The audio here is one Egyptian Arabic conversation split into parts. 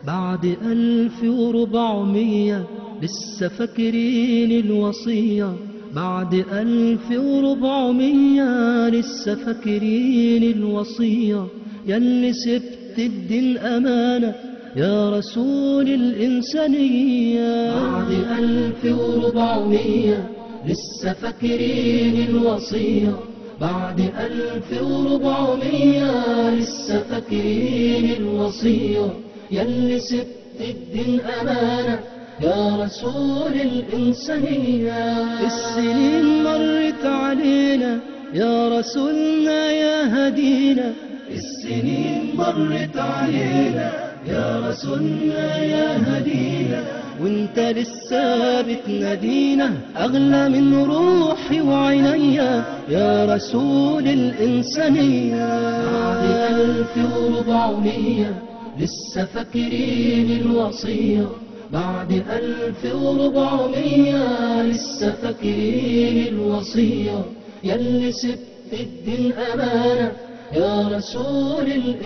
بعد ألف وربعمية لسه فاكرين الوصية بعد ألف وربعمية لسه فاكرين الوصية ياللي سبت الدين أمانة يا رسول الإنسانية بعد ألف وربعمية لسه فاكرين الوصية بعد ألف وربعمية لسه فاكرين الوصية ياللي سبت الدين أمانة يا رسول الإنسانية السنين مرت علينا يا رسولنا يا هدينا السنين مرت علينا يا رسولنا يا هدينا وانت لسه بتنادينا اغلى من روحي وعينيا يا رسول الانسانيه بعد الف وربعمية لسه فاكرين الوصيه بعد ألف وربعمية لسه فاكرين الوصية ياللي سبت الدين أمانة يا رسول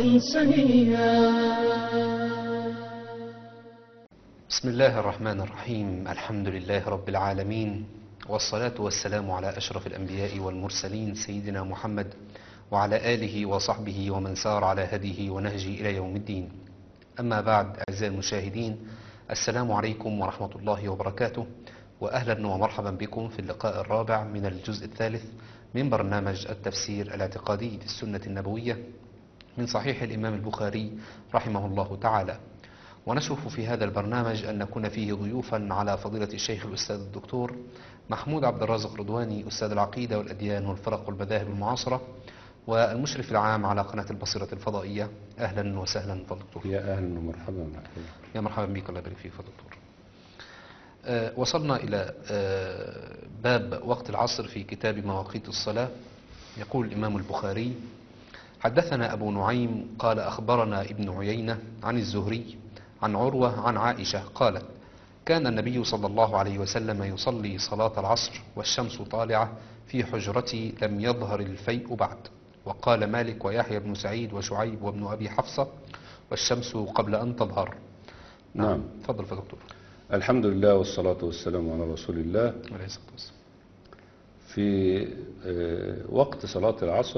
الإنسانية بسم الله الرحمن الرحيم الحمد لله رب العالمين والصلاة والسلام على أشرف الأنبياء والمرسلين سيدنا محمد وعلى آله وصحبه ومن سار على هديه ونهجه إلى يوم الدين أما بعد أعزائي المشاهدين السلام عليكم ورحمة الله وبركاته وأهلا ومرحبا بكم في اللقاء الرابع من الجزء الثالث من برنامج التفسير الاعتقادي للسنة النبوية من صحيح الإمام البخاري رحمه الله تعالى ونشرف في هذا البرنامج أن نكون فيه ضيوفا على فضيلة الشيخ الأستاذ الدكتور محمود عبد الرازق رضواني أستاذ العقيدة والأديان والفرق والمذاهب المعاصرة والمشرف العام على قناة البصيرة الفضائية أهلا وسهلا فالدكتور يا اهلا ومرحبا مرحبا يا مرحبا بك الله يبارك فيك فضل الدكتور آه، وصلنا إلى آه، باب وقت العصر في كتاب مواقيت الصلاة يقول الإمام البخاري حدثنا أبو نعيم قال أخبرنا ابن عيينة عن الزهري عن عروة عن عائشة قالت كان النبي صلى الله عليه وسلم يصلي صلاة العصر والشمس طالعة في حجرتي لم يظهر الفيء بعد وقال مالك ويحيى بن سعيد وشعيب وابن أبي حفصة والشمس قبل أن تظهر نعم. تفضل يا دكتور الحمد لله والصلاة والسلام على رسول الله عليه الصلاة والسلام في آه، وقت صلاة العصر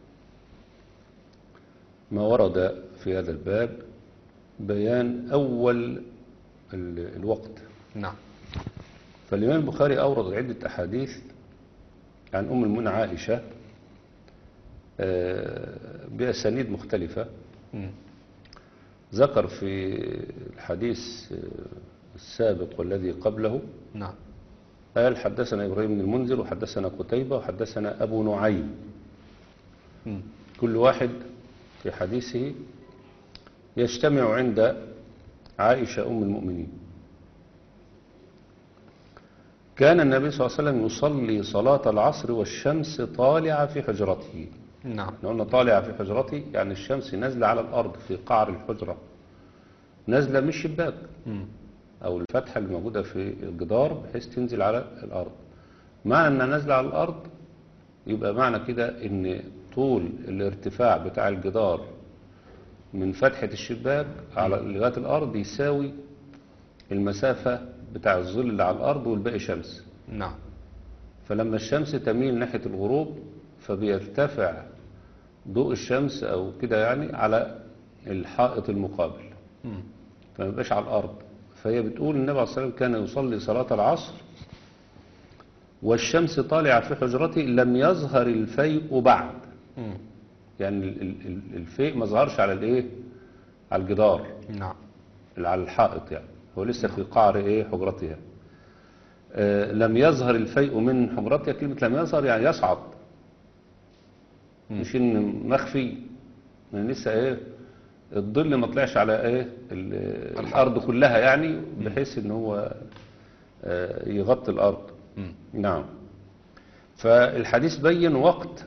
ما ورد في هذا الباب بيان أول ال- الوقت نعم فالإمام البخاري أورد عدة أحاديث عن أم المؤمنين عائشة آه، بأسانيد مختلفة مم. ذكر في الحديث آه، السابق والذي قبله نعم قال حدثنا إبراهيم بن المنذر وحدثنا قتيبة وحدثنا أبو نعيم مم. كل واحد في حديثه يجتمع عند عائشة أم المؤمنين كان النبي صلى الله عليه وسلم يصلي صلاة العصر والشمس طالعة في حجرته نعم احنا قلنا طالعة في حجرته يعني الشمس نازلة على الأرض في قعر الحجرة نازلة من الشباك مم. أو الفتحة اللي موجودة في الجدار بحيث تنزل على الأرض معنى أنها نازلة على الأرض يبقى معنى كده أن طول الارتفاع بتاع الجدار من فتحة الشباك على لغاية الأرض يساوي المسافة بتاع الظل اللي على الأرض والباقي شمس نعم فلما الشمس تميل ناحية الغروب فبيرتفع ضوء الشمس أو كده يعني على الحائط المقابل مم. فما يبقاش على الأرض فهي بتقول النبي عليه الصلاة والسلام كان يصلي صلاة العصر والشمس طالعة في حجرته لم يظهر الفيء بعد مم. يعني ال- ال- ال- الفيء ما ظهرش على الايه على الجدار نعم اللي على الحائط يعني هو لسه في قعر ايه حجرتها آه لم يظهر الفيء من حجرتها كلمة لم يظهر يعني يصعد مم. مش ان مخفي يعني لسه ايه الظل ما طلعش على ايه ال- الارض كلها يعني بحيث ان هو آه، يغطي الارض مم. نعم فالحديث بين وقت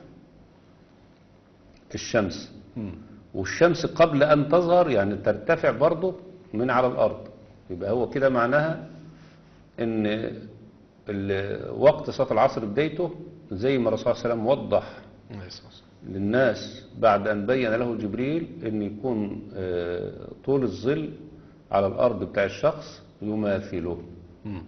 الشمس مم. والشمس قبل أن تظهر يعني ترتفع برضه من على الأرض يبقى هو كده معناها ان ال- وقت صلاة العصر بدايته زي ما الرسول صلى الله عليه وسلم وضح عليه الصلاة والسلام. للناس بعد أن بين له جبريل أن يكون آه، طول الظل على الأرض بتاع الشخص يماثله مم.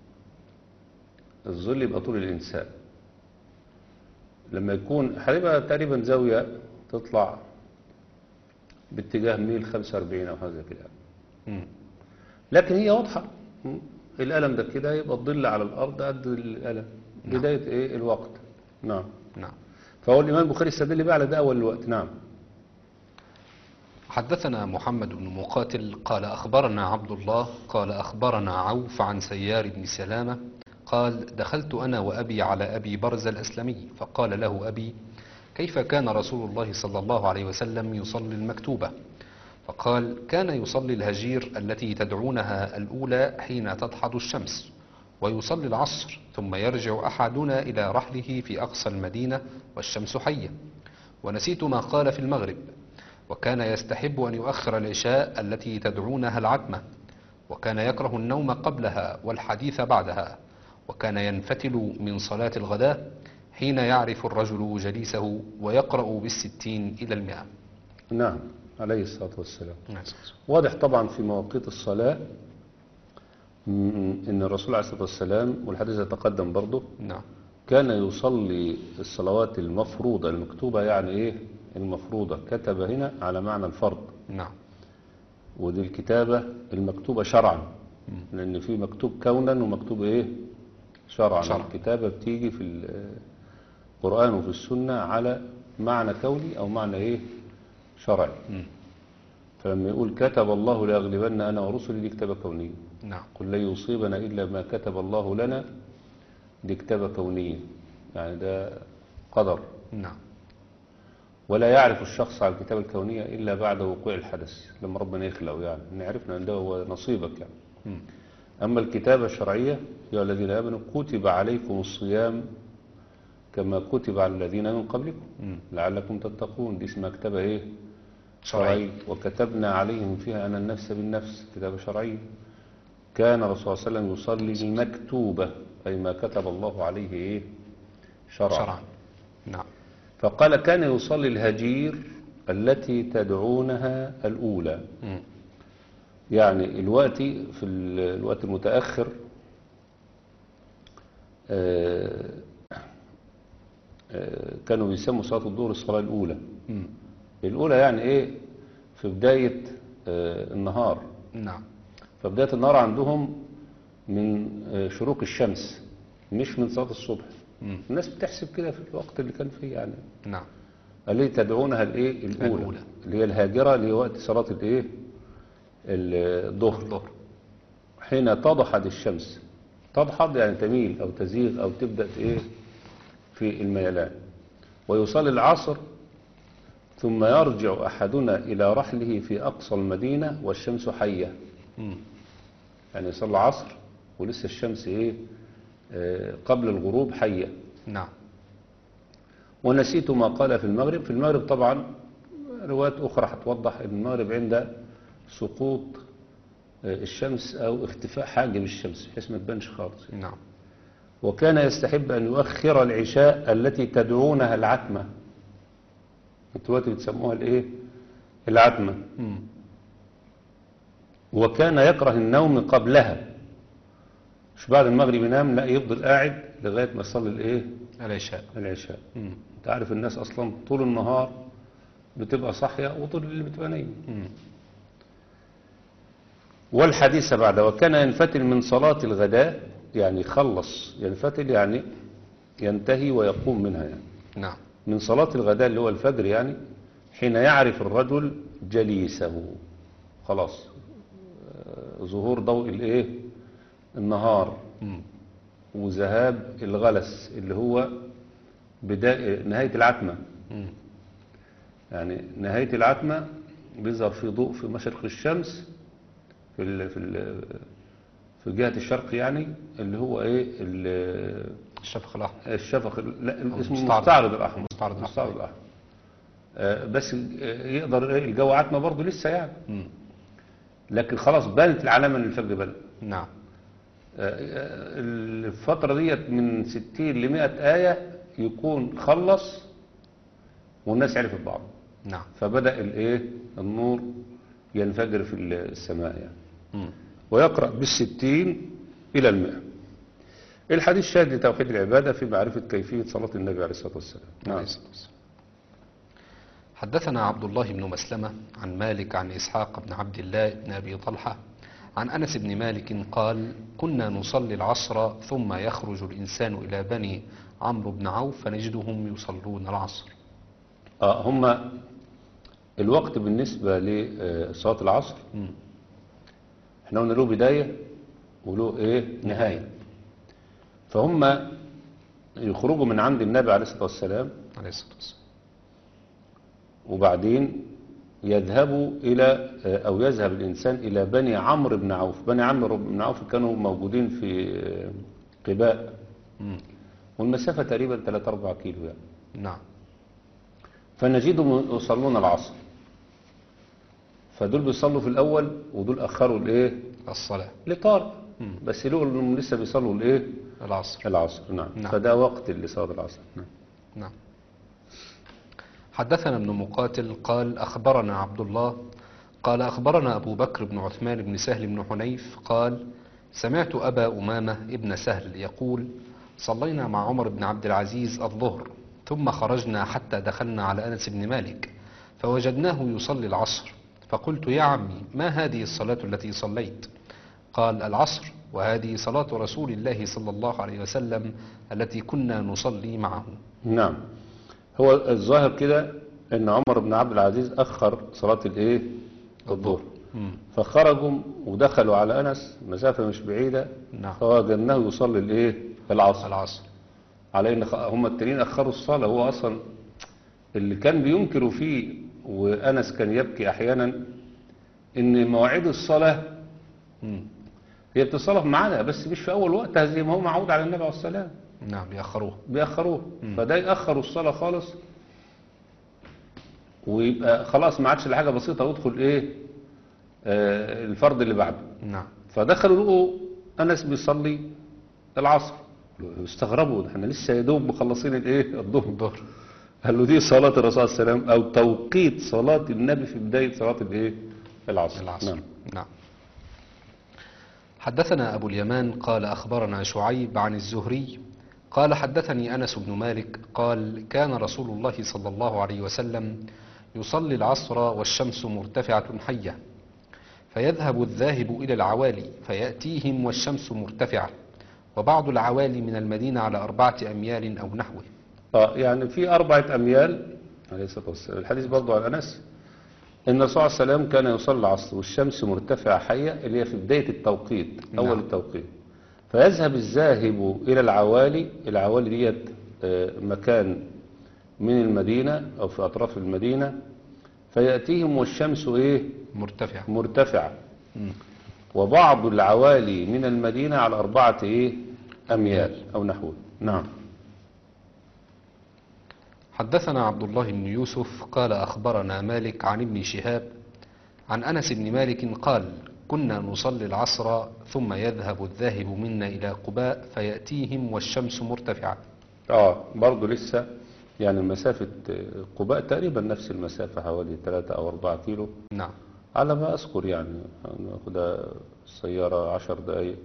الظل يبقى طول الإنسان لما يكون هيبقى تقريبا زاوية تطلع باتجاه ميل 45 أو حاجة زي كده مم. لكن هي واضحة م? القلم ده كده يبقى الظل على الأرض قد القلم نعم. بداية إيه الوقت نعم نعم فهو الإمام البخاري استدل بقى على ده أول الوقت نعم حدثنا محمد بن مقاتل قال أخبرنا عبد الله قال أخبرنا عوف عن سيار بن سلامة قال دخلت أنا وأبي على أبي برز الأسلمي فقال له أبي كيف كان رسول الله صلى الله عليه وسلم يصلي المكتوبة فقال كان يصلي الهجير التي تدعونها الأولى حين تدحض الشمس ويصلي العصر ثم يرجع أحدنا إلى رحله في أقصى المدينة والشمس حية ونسيت ما قال في المغرب وكان يستحب أن يؤخر العشاء التي تدعونها العتمة وكان يكره النوم قبلها والحديث بعدها وكان ينفتل من صلاة الغداء حين يعرف الرجل جليسه ويقرأ بالستين إلى المئة نعم عليه الصلاة والسلام واضح طبعا في مواقيت الصلاة م- ان الرسول عليه الصلاة والسلام والحديث يتقدم برضه نعم كان يصلي الصلوات المفروضة المكتوبة يعني ايه المفروضة كتب هنا على معنى الفرض نعم ودي الكتابة المكتوبة شرعا لان في مكتوب كونا ومكتوب ايه شرعا شرعاً. الكتابة بتيجي في القرآن وفي السنة على معنى كوني او معنى ايه شرعي مم. فلما يقول كتب الله لأغلبن أنا ورسلي دي كتابة كونية نعم قل لن يصيبنا إلا ما كتب الله لنا دي كتابة كونية يعني ده قدر نعم ولا يعرف الشخص على الكتابة الكونية إلا بعد وقوع الحدث لما ربنا يخلقه يعني إن عرفنا أن ده هو نصيبك يعني مم. أما الكتابة الشرعية يا الذين آمنوا كتب عليكم الصيام كما كتب على الذين من قبلكم مم. لعلكم تتقون دي اسمها كتابة إيه شرعي. شرعي وكتبنا عليهم فيها أن النفس بالنفس كتابة شرعية كان الرسول صلى الله عليه وسلم يصلي المكتوبة أي ما كتب الله عليه إيه شرعا شرعا نعم فقال كان يصلي الهجير التي تدعونها الأولى مم. يعني الوقت في ال- الوقت المتأخر آه، آه، كانوا بيسموا صلاة الظهر الصلاة الأولى مم. الأولى يعني إيه في بداية آه، النهار نعم فبداية النهار عندهم من آه، شروق الشمس مش من صلاة الصبح مم. الناس بتحسب كده في الوقت اللي كان فيه يعني نعم التي تدعونها الايه الاولى الأولى. اللي هي الهاجره اللي هي وقت صلاه الايه الظهر الظهر حين تضحض الشمس تضحض يعني تميل او تزيغ او تبدا ايه في الميلان ويصلي العصر ثم يرجع احدنا الى رحله في اقصى المدينه والشمس حيه مم. يعني يصلي العصر ولسه الشمس ايه آه، قبل الغروب حيه نعم ونسيت ما قال في المغرب في المغرب طبعا روايات أخرى هتوضح أن المغرب عند سقوط آه، الشمس أو اختفاء حاجب الشمس بحيث ما تبانش خالص نعم وكان يستحب أن يؤخر العشاء التي تدعونها العتمة انتوا دلوقتي بتسموها الايه العتمة مم. وكان يكره النوم قبلها مش بعد المغرب ينام لا يفضل قاعد لغاية ما يصلي الايه العشاء العشاء مم. انت عارف الناس اصلا طول النهار بتبقى صاحية وطول الليل بتبقى نايمة مم. والحديث بعد وكان ينفتل من صلاة الغداء يعني يخلص ينفتل يعني ينتهي ويقوم منها يعني نعم من صلاة الغداء اللي هو الفجر يعني حين يعرف الرجل جليسه خلاص آه، ظهور ضوء الايه النهار مم. وذهاب الغلس اللي هو بداية نهاية العتمة مم. يعني نهاية العتمة بيظهر في ضوء في مشرق الشمس في ال في ال في جهة الشرق يعني اللي هو ايه ال- الشفق الأحمر الشفق ال- لا اسمه المستعرض. المستعرض الأحمر المستعرض الأحمر. المستعرض الأحمر آه، بس آه، يقدر إيه الجو عتمة برضه لسه يعني مم. لكن خلاص بانت العلامة ان الفجر بدأ نعم آه، الفترة ديت من 60 ل 100 آية يكون خلص والناس عرفت بعض نعم فبدأ الايه النور ينفجر في السماء يعني مم. ويقرأ بالستين إلى المئة الحديث شاهد لتوحيد العبادة في معرفة كيفية صلاة النبي عليه الصلاة والسلام عليه الصلاة والسلام. حدثنا عبد الله بن مسلمة عن مالك عن إسحاق بن عبد الله بن أبي طلحة عن أنس بن مالك قال كنا نصلي العصر ثم يخرج الإنسان إلى بني عمرو بن عوف فنجدهم يصلون العصر آه هم الوقت بالنسبة لصلاة العصر مم. احنا قلنا له بداية وله ايه نهاية فهم يخرجوا من عند النبي عليه الصلاة والسلام عليه الصلاة والسلام وبعدين يذهبوا إلى أو يذهب الإنسان إلى بني عمرو بن عوف بني عمرو بن عوف كانوا موجودين في قباء مم. والمسافة تقريبا 3-4 كيلو يعني نعم فنجدهم يصلون العصر فدول بيصلوا في الأول ودول أخروا الإيه الصلاة لطارئ مم. بس لقوا إنهم لسه بيصلوا الإيه العصر العصر نعم. نعم. فده وقت لصلاة العصر نعم نعم حدثنا ابن مقاتل قال أخبرنا عبد الله قال أخبرنا أبو بكر بن عثمان بن سهل بن حنيف قال سمعت أبا أمامة ابن سهل يقول صلينا مع عمر بن عبد العزيز الظهر ثم خرجنا حتى دخلنا على أنس بن مالك فوجدناه يصلي العصر فقلت يا عمي ما هذه الصلاة التي صليت قال العصر وهذه صلاة رسول الله صلى الله عليه وسلم التي كنا نصلي معه نعم هو الظاهر كده ان عمر بن عبد العزيز اخر صلاة الايه الظهر مم. فخرجوا ودخلوا على انس مسافة مش بعيدة نعم فوجدناه يصلي الايه العصر العصر على ان خ- هم التانيين اخروا الصلاة هو اصلا اللي كان بينكروا فيه وانس كان يبكي احيانا ان مواعيد الصلاة مم. هي بتصلى في ميعادها بس مش في اول وقتها زي ما هو معود على النبي عليه الصلاة والسلام نعم يأخروه بيأخروه فده يأخروا الصلاة خالص ويبقى خلاص ما عادش حاجة بسيطة ويدخل ايه آه الفرض اللي بعده نعم فدخلوا لقوا أنس بيصلي العصر استغربوا احنا لسه يا دوب مخلصين الايه الظهر الظهر قال له دي صلاة الرسول صلى الله عليه وسلم او توقيت صلاة النبي في بداية صلاة الايه العصر العصر نعم نعم حدثنا أبو اليمان قال أخبرنا شعيب عن الزهري قال حدثني أنس بن مالك قال كان رسول الله صلى الله عليه وسلم يصلي العصر والشمس مرتفعة حية فيذهب الذاهب إلى العوالي فيأتيهم والشمس مرتفعة وبعض العوالي من المدينة على أربعة أميال أو نحوه اه يعني في أربعة أميال عليه الصلاة والسلام الحديث برضه عن أنس إن الرسول عليه السلام كان يصلي العصر والشمس مرتفعة حية اللي هي في بداية التوقيت نعم. أول التوقيت فيذهب الذاهب إلى العوالي العوالي ديت آه، مكان من المدينة أو في أطراف المدينة فيأتيهم والشمس إيه مرتفعة مرتفعة مم. وبعض العوالي من المدينة على أربعة إيه أميال أو نحوه نعم حدثنا عبد الله بن يوسف قال أخبرنا مالك عن ابن شهاب عن أنس بن مالك قال كنا نصلي العصر ثم يذهب الذاهب منا إلى قباء فيأتيهم والشمس مرتفعة اه برضه لسه يعني مسافة آه، قباء تقريبا نفس المسافة حوالي 3 أو 4 كيلو نعم على ما أذكر يعني ناخدها السيارة 10 دقايق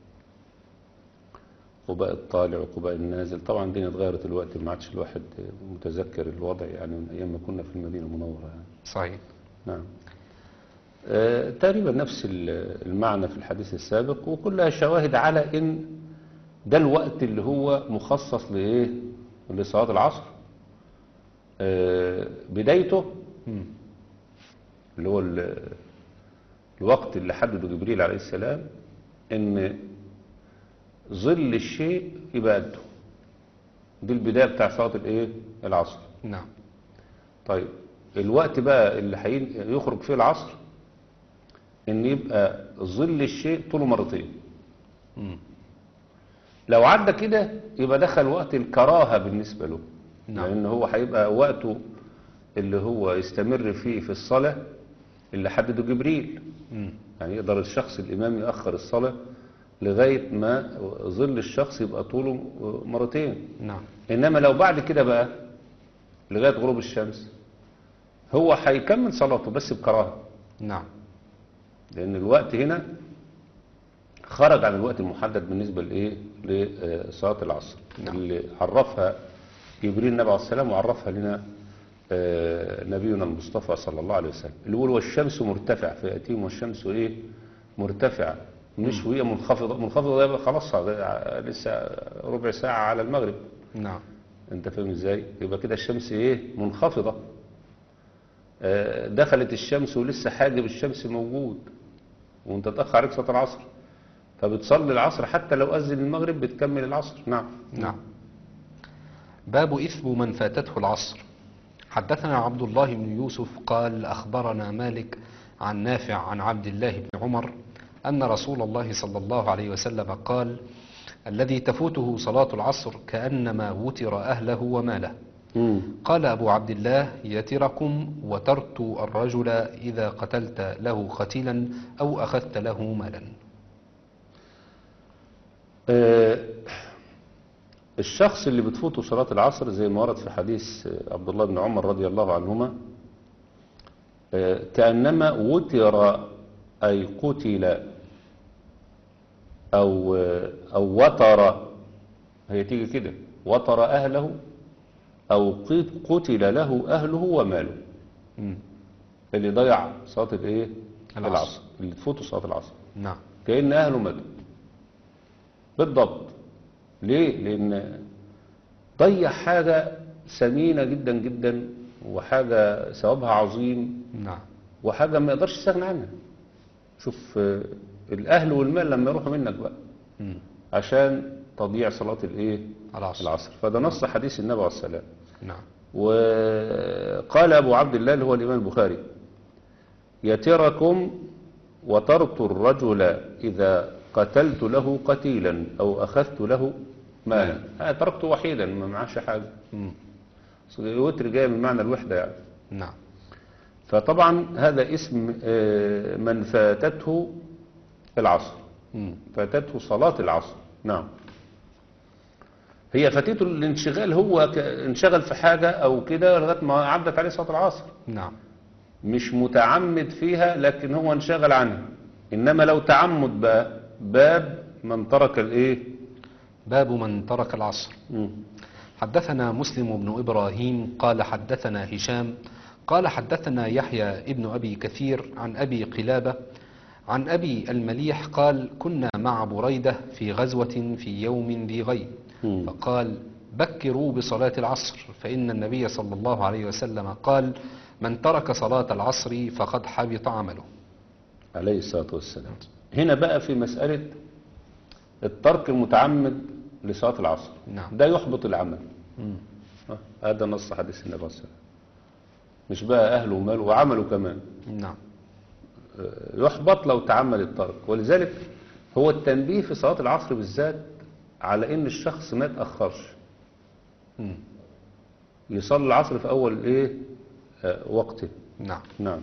قباء الطالع وقباء النازل طبعا الدنيا اتغيرت الوقت ما عادش الواحد متذكر الوضع يعني من أيام ما كنا في المدينة المنورة يعني صحيح نعم آه، تقريبا نفس ال- المعنى في الحديث السابق وكلها شواهد على ان ده الوقت اللي هو مخصص لايه لصلاة العصر آه، بدايته مم. اللي هو ال- الوقت اللي حدده جبريل عليه السلام ان ظل الشيء يبقى قده دي البداية بتاع صلاة الايه العصر نعم طيب الوقت بقى اللي هيخرج فيه العصر ان يبقى ظل الشيء طوله مرتين مم. لو عدى كده يبقى دخل وقت الكراهة بالنسبة له نعم. لان هو هيبقى وقته اللي هو يستمر فيه في الصلاة اللي حدده جبريل مم. يعني يقدر الشخص الامام يأخر الصلاة لغاية ما ظل الشخص يبقى طوله مرتين نعم انما لو بعد كده بقى لغاية غروب الشمس هو هيكمل صلاته بس بكراهة نعم لأن الوقت هنا خرج عن الوقت المحدد بالنسبة لإيه لصلاة العصر نعم. اللي عرفها جبريل النبي عليه السلام وعرفها لنا آه، نبينا المصطفى صلى الله عليه وسلم اللي يقول والشمس مرتفع فيأتيهم والشمس إيه مرتفعة مش وهي منخفضة منخفضة ده يبقى خلاص آه، لسه ربع ساعة على المغرب نعم انت فاهم ازاي يبقى كده الشمس ايه منخفضة آه، دخلت الشمس ولسه حاجب الشمس موجود وانت تأخر عليك صلاة العصر فبتصلي العصر حتى لو أذن المغرب بتكمل العصر نعم نعم باب إثم من فاتته العصر حدثنا عبد الله بن يوسف قال أخبرنا مالك عن نافع عن عبد الله بن عمر أن رسول الله صلى الله عليه وسلم قال الذي تفوته صلاة العصر كأنما وتر أهله وماله مم. قال أبو عبد الله يتركم وترت الرجل إذا قتلت له قتيلا أو أخذت له مالا آه، الشخص اللي بتفوته صلاة العصر زي ما ورد في حديث آه، عبد الله بن عمر رضي الله عنهما آه، كأنما وتر أي قتل أو آه، أو وتر هي تيجي كده وتر أهله أو قت- قتل له أهله وماله مم. اللي ضيع صلاة الإيه؟ العصر. العصر اللي تفوته صلاة العصر نعم كأن أهله ماتوا بالضبط ليه؟ لأن ضيع حاجة ثمينة جدا جدا وحاجة ثوابها عظيم نعم وحاجة ما يقدرش يستغنى عنها شوف آه، الأهل والمال لما يروحوا منك بقى مم. عشان تضييع صلاة الإيه؟ العصر العصر فده نص حديث النبي عليه السلام نعم وقال أبو عبد الله اللي هو الإمام البخاري يتركم وترت الرجل إذا قتلت له قتيلا أو أخذت له مالا أنا تركته وحيدا ما معاش حاجة مم. الوتر جاي من معنى الوحدة يعني نعم فطبعا هذا اسم آه، من فاتته العصر مم. فاتته صلاة العصر نعم هي فاتته الانشغال هو ك- انشغل في حاجة أو كده لغاية ما عدت عليه صلاة العصر نعم مش متعمد فيها لكن هو انشغل عنها إنما لو تعمد بقى باب من ترك الإيه باب من ترك العصر مم. حدثنا مسلم بن إبراهيم قال حدثنا هشام قال حدثنا يحيى ابن أبي كثير عن أبي قلابة عن أبي المليح قال كنا مع بريدة في غزوة في يوم ذي غيب مم. فقال بكروا بصلاة العصر فإن النبي صلى الله عليه وسلم قال من ترك صلاة العصر فقد حبط عمله عليه الصلاة والسلام هنا بقى في مسألة الترك المتعمد لصلاة العصر نعم. ده يحبط العمل مم. آه، هذا نص حديث النبي صلى الله عليه وسلم مش بقى أهله وماله وعمله كمان نعم آه، يحبط لو تعمد الترك ولذلك هو التنبيه في صلاة العصر بالذات على ان الشخص ما يتأخرش مم. يصلي العصر في اول ايه آه، وقته نعم نعم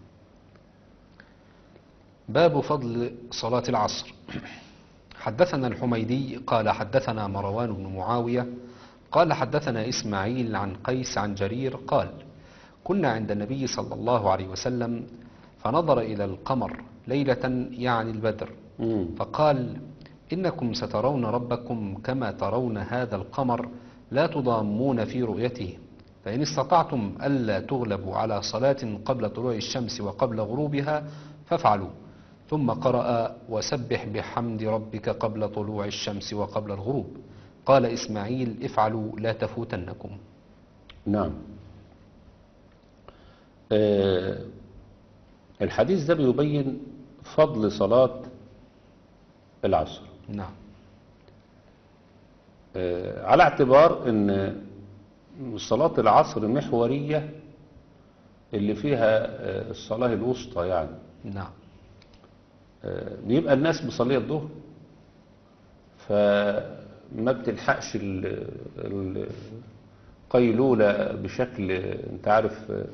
باب فضل صلاة العصر حدثنا الحميدي قال حدثنا مروان بن معاوية قال حدثنا إسماعيل عن قيس عن جرير قال كنا عند النبي صلى الله عليه وسلم فنظر إلى القمر ليلة يعني البدر مم. فقال إنكم سترون ربكم كما ترون هذا القمر لا تضامون في رؤيته فإن استطعتم ألا تغلبوا على صلاة قبل طلوع الشمس وقبل غروبها فافعلوا ثم قرأ وسبح بحمد ربك قبل طلوع الشمس وقبل الغروب قال إسماعيل افعلوا لا تفوتنكم نعم آه، الحديث ده بيبين فضل صلاة العصر نعم آه، على اعتبار ان صلاة العصر محورية اللي فيها آه، الصلاة الوسطى يعني نعم آه، بيبقى الناس بصلية الظهر فما بتلحقش ال- ال- القيلولة بشكل انت عارف آه،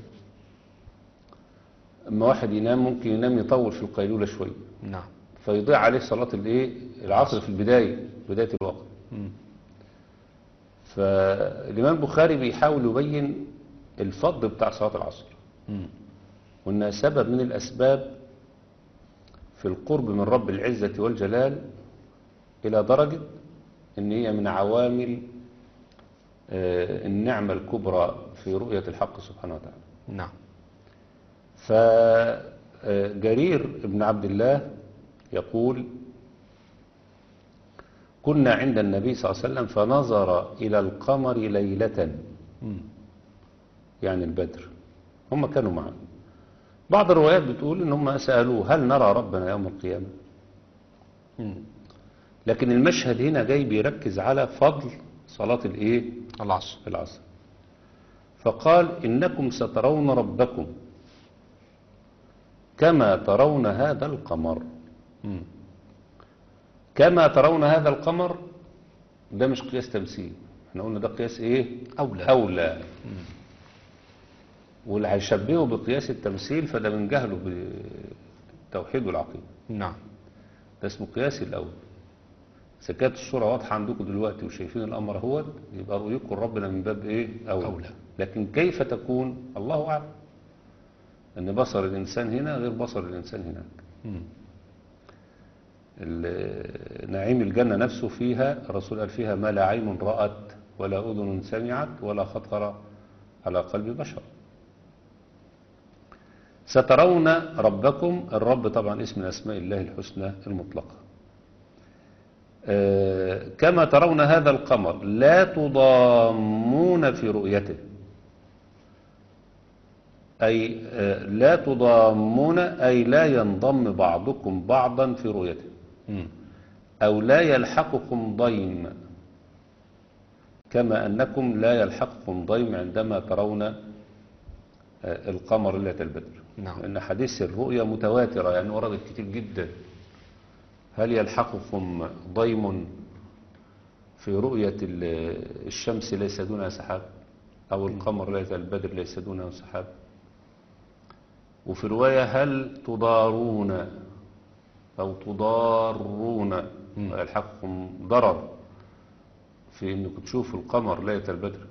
اما واحد ينام ممكن ينام يطول في القيلولة شوية نعم فيضيع عليه صلاة الايه العصر في البداية بداية الوقت مم. فالإمام البخاري بيحاول يبين الفضل بتاع صلاة العصر مم. وإنها سبب من الأسباب في القرب من رب العزة والجلال إلى درجة إن هي من عوامل آه، النعمة الكبرى في رؤية الحق سبحانه وتعالى نعم فجرير بن عبد الله يقول كنا عند النبي صلى الله عليه وسلم فنظر إلى القمر ليلة مم. يعني البدر هم كانوا معه بعض الروايات بتقول ان هم سألوه هل نرى ربنا يوم القيامة مم. لكن المشهد هنا جاي بيركز على فضل صلاة الايه العصر العصر فقال إنكم سترون ربكم كما ترون هذا القمر مم. كما ترون هذا القمر ده مش قياس تمثيل احنا قلنا ده قياس ايه أولى. أولى واللي هيشبهه بقياس التمثيل فده من جهله بالتوحيد والعقيدة نعم ده اسمه قياس الأول إذا كانت الصورة واضحة عندكم دلوقتي وشايفين الأمر هو يبقى رؤيكم ربنا من باب إيه أولى, أولى. لكن كيف تكون الله أعلم أن بصر الإنسان هنا غير بصر الإنسان هناك مم. ال- نعيم الجنة نفسه فيها الرسول قال فيها ما لا عين رأت ولا أذن سمعت ولا خطر على قلب بشر سترون ربكم الرب طبعا اسم من أسماء الله الحسنى المطلقة آه، كما ترون هذا القمر لا تضامون في رؤيته أي آه، لا تضامون أي لا ينضم بعضكم بعضا في رؤيته مم. أو لا يلحقكم ضيم كما أنكم لا يلحقكم ضيم عندما ترون آه، القمر ليلة البدر نعم. لأن حديث الرؤيا متواترة يعني وردت كتير جدا هل يلحقكم ضيم في رؤية ال- الشمس ليس دونها سحاب أو القمر ليلة البدر ليس دونه سحاب وفي رواية هل تضارون أو تضارون ويلحقكم ضرر في أنكم تشوفوا القمر ليلة البدر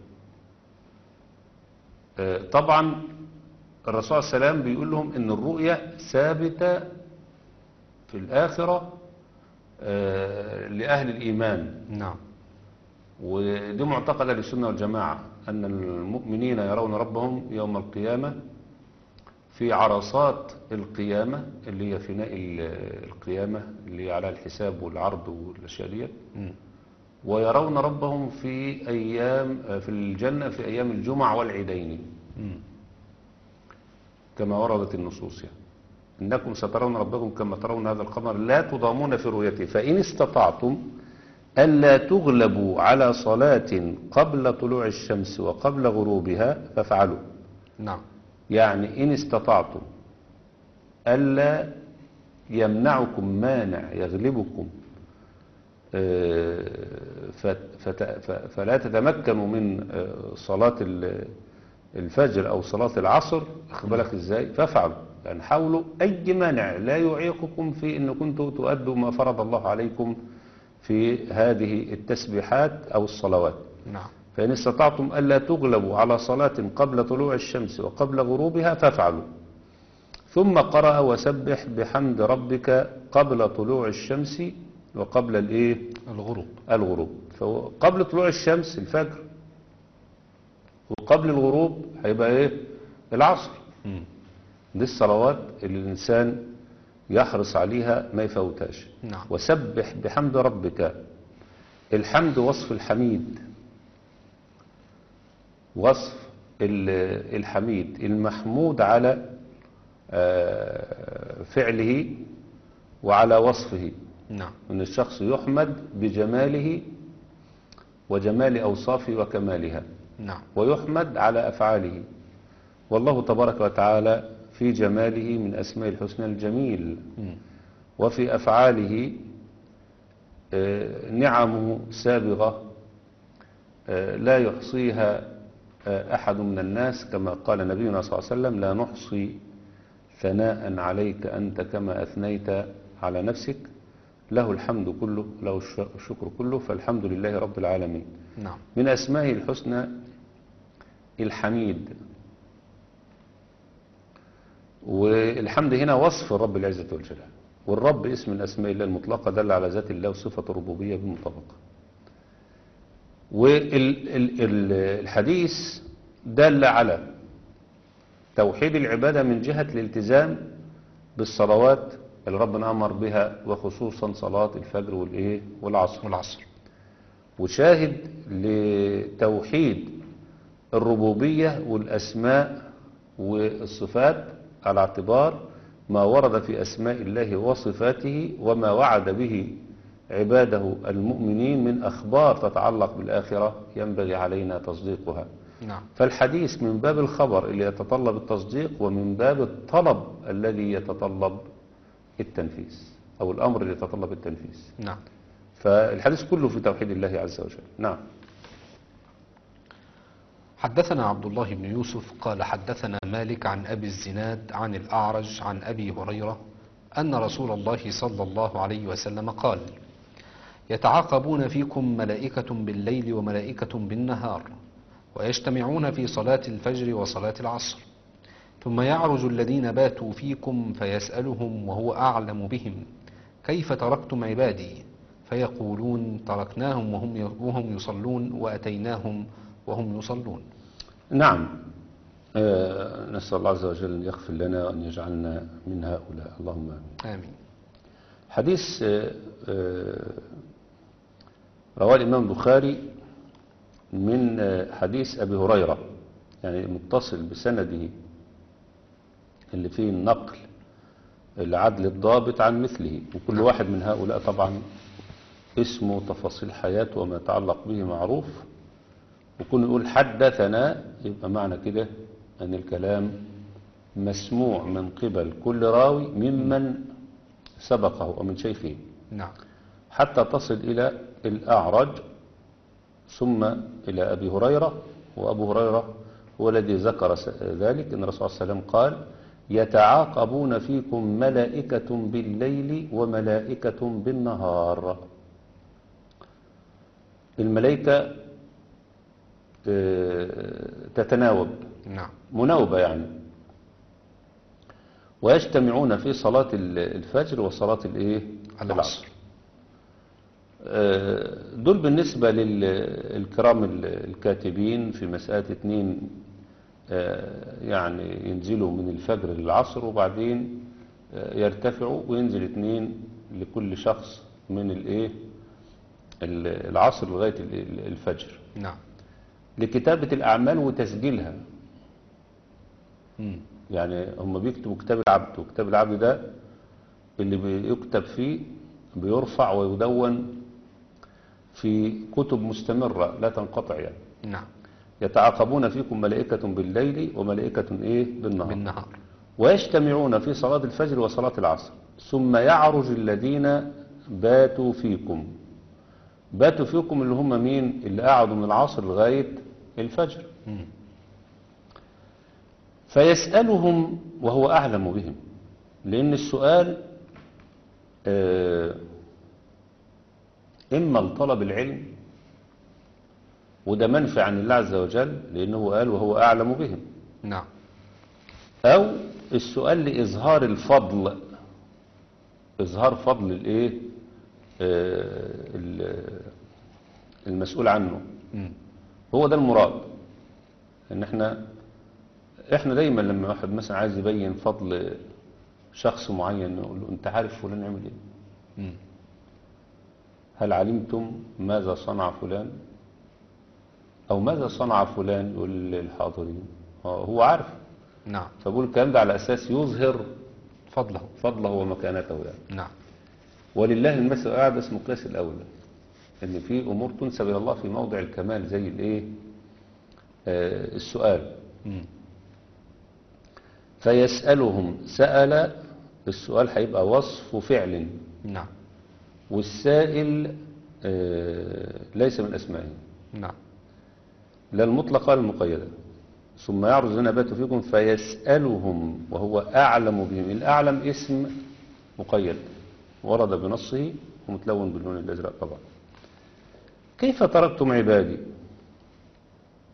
آه، طبعا الرسول صلى الله عليه وسلم بيقول لهم ان الرؤية ثابتة في الآخرة آه، لأهل الإيمان نعم ودي معتقدة للسنة والجماعة أن المؤمنين يرون ربهم يوم القيامة في عرصات القيامة اللي هي فناء ال- القيامة اللي هي على الحساب والعرض والأشياء دي مم. ويرون ربهم في أيام في الجنة في أيام الجمع والعيدين مم. كما وردت النصوص يعني إنكم سترون ربكم كما ترون هذا القمر لا تضامون في رؤيته فإن استطعتم ألا تغلبوا على صلاة قبل طلوع الشمس وقبل غروبها فافعلوا نعم يعني إن استطعتم ألا يمنعكم مانع يغلبكم آه، فت- فت- ف- فلا تتمكنوا من آه، صلاة ال- الفجر أو صلاة العصر أخد بالك إزاي فافعلوا يعني حاولوا أي مانع لا يعيقكم في أن كنتوا تؤدوا ما فرض الله عليكم في هذه التسبيحات أو الصلوات نعم فإن استطعتم ألا تغلبوا على صلاة قبل طلوع الشمس وقبل غروبها فافعلوا ثم قرأ وسبح بحمد ربك قبل طلوع الشمس وقبل الايه الغروب الغروب فقبل طلوع الشمس الفجر وقبل الغروب هيبقى ايه العصر مم. دي الصلوات اللي الإنسان يحرص عليها ما يفوتهاش نعم. وسبح بحمد ربك الحمد وصف الحميد وصف ال- الحميد المحمود على آه، فعله وعلى وصفه نعم أن الشخص يحمد بجماله وجمال أوصافه وكمالها نعم ويحمد على أفعاله والله تبارك وتعالى في جماله من أسماء الحسنى الجميل مم. وفي أفعاله آه، نعمه سابغة آه، لا يحصيها آه، أحد من الناس كما قال نبينا صلى الله عليه وسلم لا نحصي ثناء عليك أنت كما أثنيت على نفسك له الحمد كله له الش- الشكر كله فالحمد لله رب العالمين نعم من أسمائه الحسنى الحميد والحمد هنا وصف رب العزة والجلال والرب اسم من أسماء الله المطلقة دل على ذات الله وصفة الربوبية بالمطابقة والحديث دل على توحيد العبادة من جهة الالتزام بالصلوات اللي ربنا أمر بها وخصوصا صلاة الفجر والإيه والعصر والعصر وشاهد لتوحيد الربوبية والأسماء والصفات على اعتبار ما ورد في أسماء الله وصفاته وما وعد به عباده المؤمنين من أخبار تتعلق بالآخرة ينبغي علينا تصديقها نعم فالحديث من باب الخبر اللي يتطلب التصديق ومن باب الطلب الذي يتطلب التنفيذ أو الأمر اللي يتطلب التنفيذ نعم فالحديث كله في توحيد الله عز وجل نعم حدثنا عبد الله بن يوسف قال حدثنا مالك عن أبي الزناد عن الأعرج عن أبي هريرة أن رسول الله صلى الله عليه وسلم قال يتعاقبون فيكم ملائكة بالليل وملائكة بالنهار ويجتمعون في صلاة الفجر وصلاة العصر ثم يعرج الذين باتوا فيكم فيسألهم وهو أعلم بهم كيف تركتم عبادي فيقولون تركناهم وهم وهم يصلون وأتيناهم وهم يصلون نعم آه، نسأل الله عز وجل أن يغفر لنا وأن يجعلنا من هؤلاء اللهم آمين آمين حديث آه، آه، رواه الإمام البخاري من آه، حديث أبي هريرة يعني متصل بسنده اللي فيه النقل العدل الضابط عن مثله وكل نعم. واحد من هؤلاء طبعا اسمه وتفاصيل حياته وما يتعلق به معروف وكون نقول حدثنا يبقى معنى كده أن الكلام مسموع من قبل كل راوي ممن سبقه ومن شيخه نعم حتى تصل إلى الأعرج ثم إلى أبي هريرة وأبو هريرة هو الذي ذكر س- ذلك أن الرسول صلى الله عليه وسلم قال يتعاقبون فيكم ملائكة بالليل وملائكة بالنهار الملائكة آه، تتناوب نعم مناوبة يعني ويجتمعون في صلاة ال- الفجر وصلاة الايه العصر آه، دول بالنسبة للكرام ال- الكاتبين في مسألة اتنين آه، يعني ينزلوا من الفجر للعصر وبعدين آه، يرتفعوا وينزل اتنين لكل شخص من الايه ال- العصر لغاية ال- ال- الفجر نعم لكتابة الأعمال وتسجيلها مم. يعني هم بيكتبوا كتاب العبد وكتاب العبد ده اللي بيكتب فيه بيرفع ويدون في كتب مستمرة لا تنقطع يعني نعم يتعاقبون فيكم ملائكة بالليل وملائكة إيه بالنهار بالنهار ويجتمعون في صلاة الفجر وصلاة العصر ثم يعرج الذين باتوا فيكم باتوا فيكم اللي هم مين اللي قعدوا من العصر لغاية الفجر مم. فيسألهم وهو أعلم بهم لأن السؤال آه، إما لطلب العلم وده منفع عن الله عز وجل لأنه قال وهو أعلم بهم نعم أو السؤال لإظهار الفضل إظهار فضل الإيه آه، ال- المسؤول عنه مم. هو ده المراد ان احنا احنا دايما لما واحد مثلا عايز يبين فضل شخص معين نقول له انت عارف فلان عمل ايه مم. هل علمتم ماذا صنع فلان او ماذا صنع فلان يقول للحاضرين آه، هو عارف نعم فبقول الكلام ده على اساس يظهر فضله فضله ومكانته يعني نعم ولله المثل الأعلى اسمه قياس الأولى إن في أمور تنسب إلى الله في موضع الكمال زي الإيه آه السؤال مم. فيسألهم سأل السؤال هيبقى وصف فعل نعم والسائل آه ليس من أسمائه نعم لا المطلقة ولا المقيدة ثم يعرض لنا بات فيكم فيسألهم وهو أعلم بهم الأعلم اسم مقيد ورد بنصه ومتلون باللون الأزرق طبعا كيف تركتم عبادي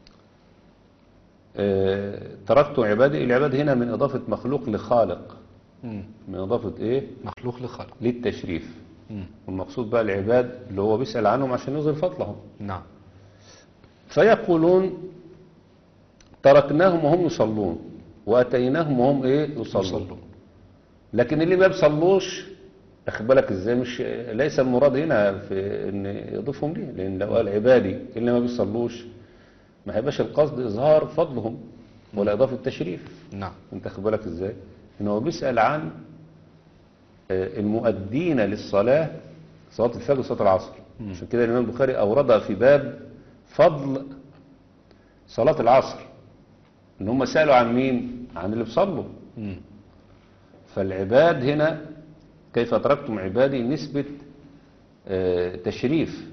آه، تركتم عبادي العباد هنا من إضافة مخلوق لخالق مم. من إضافة إيه مخلوق لخلق للتشريف مم. والمقصود بقى العباد اللي هو بيسأل عنهم عشان يظهر فضلهم نعم فيقولون تركناهم وهم يصلون وأتيناهم وهم إيه يصلون يصلون لكن اللي ما بيصلوش اخد بالك ازاي مش ليس المراد هنا في ان يضيفهم ليه لان لو قال عبادي اللي ما بيصلوش ما هيبقاش القصد اظهار فضلهم ولا اضافه تشريف نعم انت خد بالك ازاي ان هو بيسال عن آه، المؤدين للصلاه صلاه الفجر وصلاه العصر عشان كده الامام البخاري اوردها في باب فضل صلاه العصر ان هم سالوا عن مين عن اللي بيصلوا مم. فالعباد هنا كيف تركتم عبادي نسبة آه، تشريف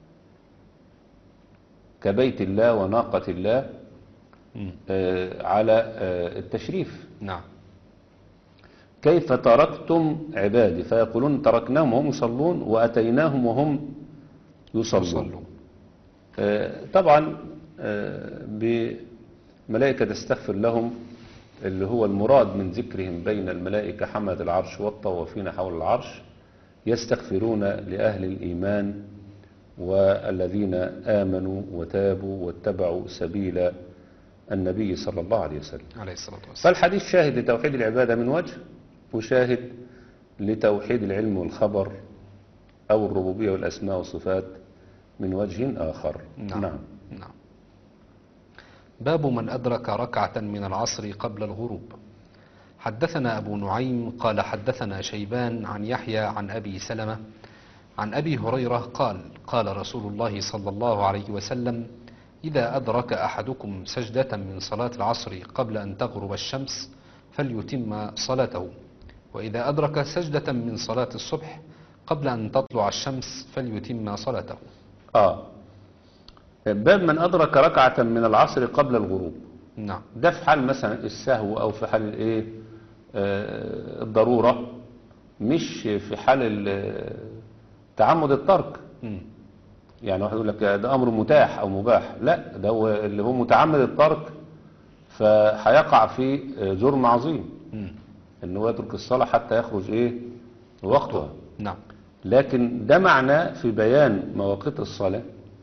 كبيت الله وناقة الله مم. آه، على آه، التشريف نعم كيف تركتم عبادي فيقولون تركناهم وهم يصلون وأتيناهم وهم يصلون يصلون آه، طبعا آه، بملائكة تستغفر لهم اللي هو المراد من ذكرهم بين الملائكة حمد العرش والطوافين حول العرش يستغفرون لأهل الإيمان والذين آمنوا وتابوا واتبعوا سبيل النبي صلى الله عليه وسلم عليه الصلاة والسلام فالحديث شاهد لتوحيد العبادة من وجه وشاهد لتوحيد العلم والخبر أو الربوبية والأسماء والصفات من وجه آخر نعم. نعم. نعم باب من أدرك ركعة من العصر قبل الغروب حدثنا أبو نعيم قال حدثنا شيبان عن يحيى عن أبي سلمة عن أبي هريرة قال قال رسول الله صلى الله عليه وسلم إذا أدرك أحدكم سجدة من صلاة العصر قبل أن تغرب الشمس فليتم صلاته وإذا أدرك سجدة من صلاة الصبح قبل أن تطلع الشمس فليتم صلاته آه باب من أدرك ركعة من العصر قبل الغروب نعم ده في حال مثلا السهو أو في حال الإيه آه الضرورة مش في حال ال- تعمد الترك مم. يعني واحد يقول لك ده أمر متاح أو مباح لا ده هو اللي هو متعمد الترك فهيقع في آه، جرم عظيم مم. ان هو يترك الصلاة حتى يخرج ايه وقتها نعم لكن ده معناه في بيان مواقيت الصلاة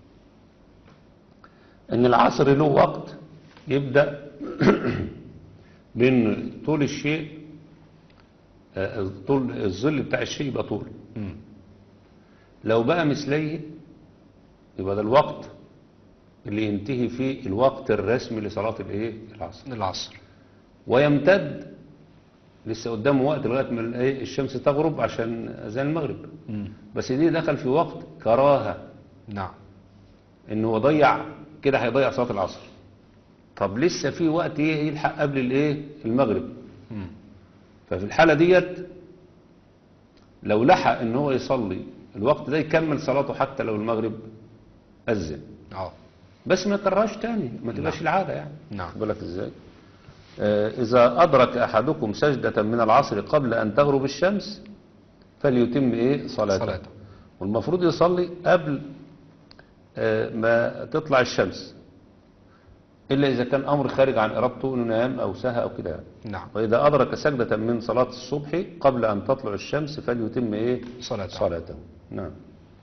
ان العصر له وقت يبدأ بان طول الشيء آه، طول الظل بتاع الشيء يبقى طول مم. لو بقى مثليه يبقى ده الوقت اللي ينتهي فيه الوقت الرسمي لصلاة الايه العصر العصر ويمتد لسه قدامه وقت لغايه ما الايه الشمس تغرب عشان اذان المغرب مم. بس دي دخل في وقت كراهه نعم ان هو ضيع كده هيضيع صلاه العصر طب لسه في وقت ايه يلحق قبل الايه المغرب مم. ففي الحاله ديت لو لحق ان هو يصلي الوقت ده يكمل صلاته حتى لو المغرب اذن اه بس ما يكررهاش تاني ما تبقاش العاده يعني نعم. خد بالك ازاي آه، اذا ادرك احدكم سجده من العصر قبل ان تغرب الشمس فليتم ايه صلاته, صلاته. والمفروض يصلي قبل آه، ما تطلع الشمس الا اذا كان امر خارج عن ارادته انه نام او سهى او كده يعني. نعم واذا ادرك سجده من صلاه الصبح قبل ان تطلع الشمس فليتم ايه صلاته. صلاته نعم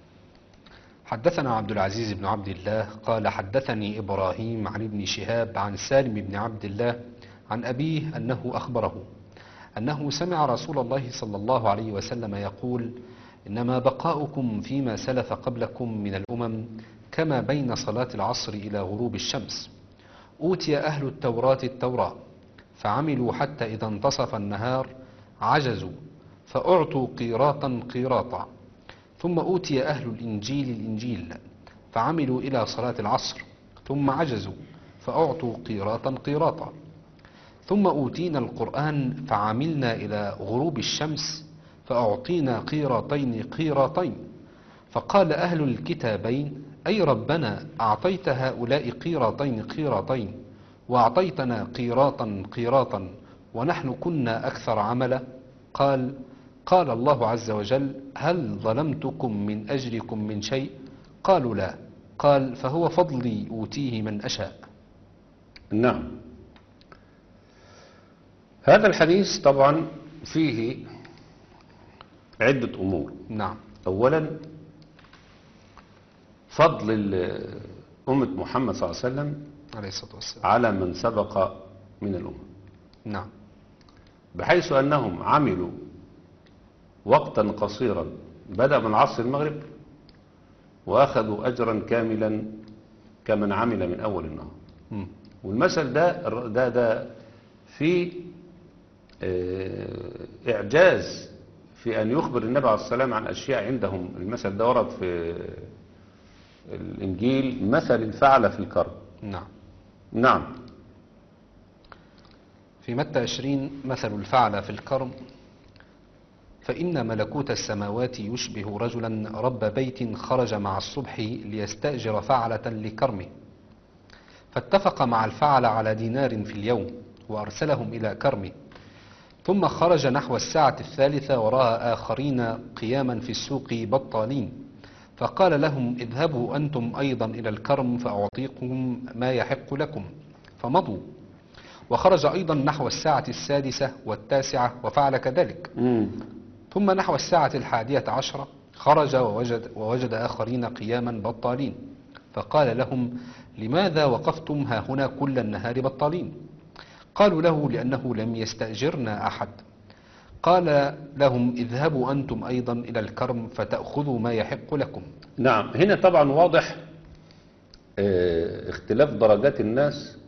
حدثنا عبد العزيز بن عبد الله قال حدثني إبراهيم عن ابن شهاب عن سالم بن عبد الله عن أبيه أنه أخبره أنه سمع رسول الله صلى الله عليه وسلم يقول إنما بقاؤكم فيما سلف قبلكم من الأمم كما بين صلاة العصر إلى غروب الشمس أوتي أهل التوراة التوراة فعملوا حتى إذا انتصف النهار عجزوا فأعطوا قيراطا قيراطا ثم أوتي أهل الإنجيل الإنجيل فعملوا إلى صلاة العصر ثم عجزوا فأعطوا قيراطا قيراطا ثم أوتينا القرآن فعملنا إلى غروب الشمس فأعطينا قيراطين قيراطين فقال أهل الكتابين أي ربنا أعطيت هؤلاء قيراطين قيراطين وأعطيتنا قيراطا قيراطا ونحن كنا أكثر عملا قال قال الله عز وجل هل ظلمتكم من أجركم من شيء قالوا لا قال فهو فضلي أوتيه من أشاء نعم هذا الحديث طبعا فيه عدة أمور نعم أولا فضل ال- أمة محمد صلى الله عليه وسلم عليه الصلاة والسلام على من سبق من الأمة نعم بحيث أنهم عملوا وقتا قصيرا بدأ من عصر المغرب وأخذوا أجرا كاملا كمن عمل من أول النهار مم. والمثل ده ده ده في آه، إعجاز في أن يخبر النبي عليه السلام عن أشياء عندهم المثل ده ورد في الإنجيل مثل الفعل في الكرم نعم نعم في متى 20 مثل الفعل في الكرم فإن ملكوت السماوات يشبه رجلا رب بيت خرج مع الصبح ليستأجر فعلة لكرمه فاتفق مع الفعل على دينار في اليوم وأرسلهم إلى كرمه ثم خرج نحو الساعة الثالثة ورأى آخرين قياما في السوق بطالين فقال لهم اذهبوا أنتم أيضا إلى الكرم فأعطيكم ما يحق لكم فمضوا وخرج أيضا نحو الساعة السادسة والتاسعة وفعل كذلك مم. ثم نحو الساعة الحادية عشرة خرج ووجد, ووجد آخرين قياما بطالين فقال لهم لماذا وقفتم ها هنا كل النهار بطالين قالوا له لأنه لم يستأجرنا أحد قال لهم اذهبوا أنتم أيضا إلى الكرم فتأخذوا ما يحق لكم نعم هنا طبعا واضح آه، اختلاف درجات الناس